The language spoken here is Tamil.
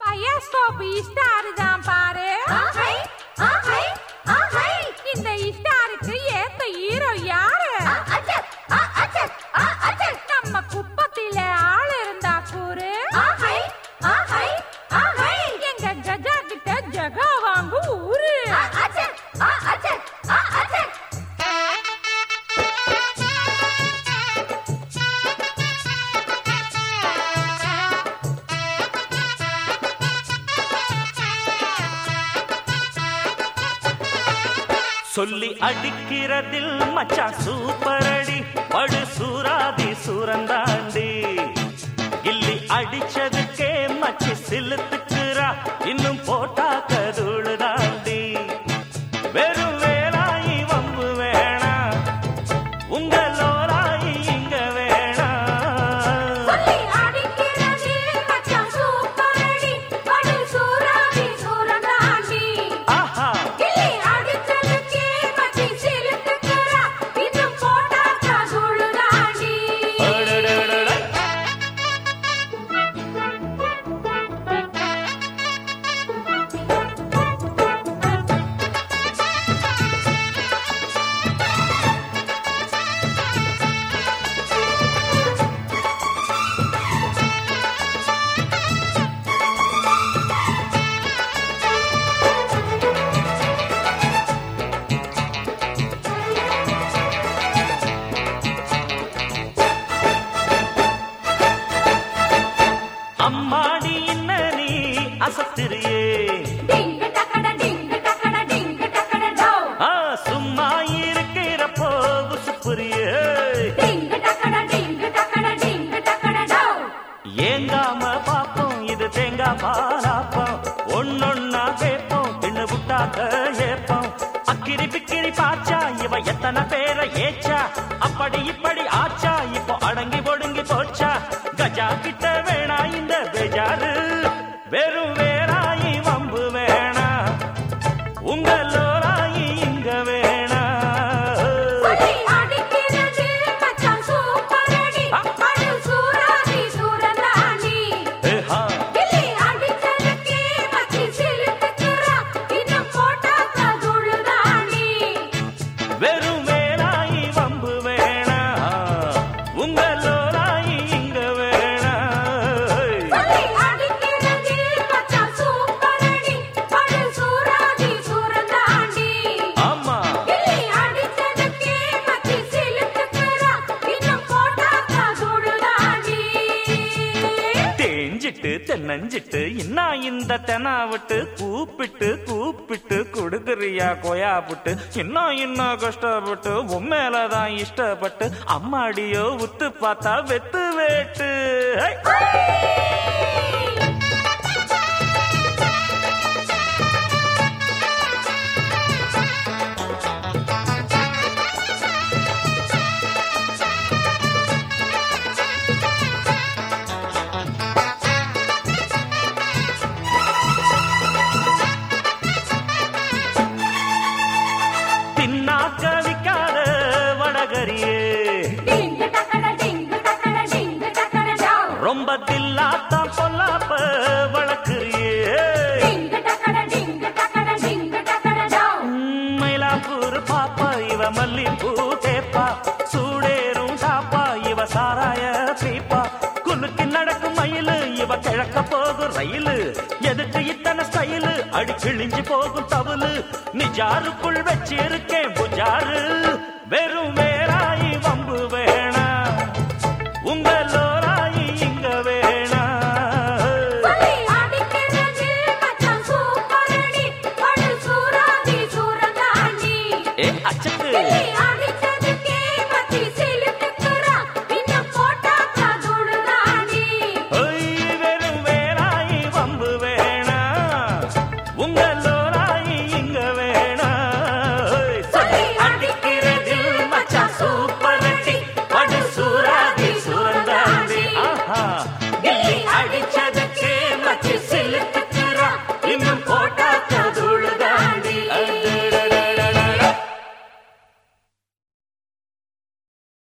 பையாஸ்கோப் இஸ்டாரு தான் பாரு ஆஹை ஆஹை ஆஹை இந்த இஸ்டாருக்கு ஏத்த ஹீரோ யாரு ஆ அச்சக் ஆ அச்சக் ஆ அச்சக் நம்ம குப்பத்தில ஆள் இருந்தா கூறு ஆஹை ஆஹை ஆஹை எங்க கஜா கிட்ட ஜகா வாங்கு ஊரு ஆ அச்சக் ஆ அச்சக் ஆ அச்சக் சொல்லி அடிக்கிறதில் மச்சான் சூப்பர் அடி படு சூராதி சூரந்தாண்டி கில்லி அடிச்சதுக்கே மச்சி சிலுத்துக்குறா இன்னும் போட்டா கதுழு தாண்டி வெறும் வேலாயி வம்பு வேணா உங்களோராயி இங்க வேணா சொல்லி அடிக்கிறது மச்சான் சூப்பரடி படு சூராதி சூரனாண்டி ஆஹா கிளி அடிச்சதுக்கே மச்சி சிலுத்துக்குறா இது போட்டாக்கா சுழுதாண்டி அடடடடட. அம்மாடி என்ன நீ அசத்திரியே டிங்கு டக்கட டிங்கு டக்கட டிங்கு டக்கட டோ ஆ சும்மா இருக்கிறப்போ புரியே டிங்கு டக்கட டிங்கு டக்கட டிங்கு டக்கட டோ ஏங்காம பாப்போம் இது தேங்காய் பாலாப்போம் ஒன்னொன்னா கேட்போம் தின்னு விட்டாக்க ஏப்போம் அக்கிரி பிக்கிரி பாச்சா இவ எத்தனை பேரை ஏச்சா அப்படி இப்படி ஆச்சா இப்போ அடங்கி ஒடுங்கி போச்சா கஜா கிட்ட வேணா இந்த பெஜாரு வெறும் வேறாயி வம்பு வேணா உங்களோராயி இங்க வேணா சொல்லி அடிக்கிறது மச்சான் சூப்பரடி படு சூராதி சூரனாண்டி ஏஹா. கிளி அடிச்சதுக்கே மச்சி சிலுத்துக்குறா இது போட்டாக்கா சுழுதாண்டி வெறும் வேலாயி வம்பு வேணா உங்களோராயி இங்க வேணா சொல்லி அடிக்கிறது மச்சான் சூப்பரடி படு சூராதி சூரனாண்டி ஆமா கிளி அடிச்சதுக்கே மச்சி சிலுத்துக்குறா இது போட்டாக்கா சுழுதாண்டி தேஞ்சிட்டு தென்னஞ்சிட்டு இன்னா இந்த தெனா விட்டு கூப்பிட்டு கூப்பிட்டு கொடுக்குறியா கொயா புட்டு இன்னும் இன்னும் கஷ்டப்பட்டு உண்மையிலதான் இஷ்டப்பட்டு அம்மாடியோ உத்து பார்த்தா வெத்து வேட்டு high! தின்னாக்க விக்காத வடகரியே Tinku டக்கட Tinku டக்கட Tinku டக்கட to ரொம்ப தில்லாத்தான் பொல்லாப்ப வளர்க்குறியே டிங்கு டக்கட டிங்கு டக்கட டிங்கு டக்கட டோ மயிலாப்பூர் பாப்பா இவ மல்லிப்பூ கேப்பா சூடேறும் சாப்பா இவ சாராய பீப்பா குலுக்கி நடக்கும் மயிலு இவ கிழக்க போகும் ரயிலு எதுக்கு இத்தனை ஸ்டைலு அடி கிழிஞ்சு போகும் தவுலு நிஜாருக்குள் வச்சிருக்கேன் புஜாரு வெறும் வேற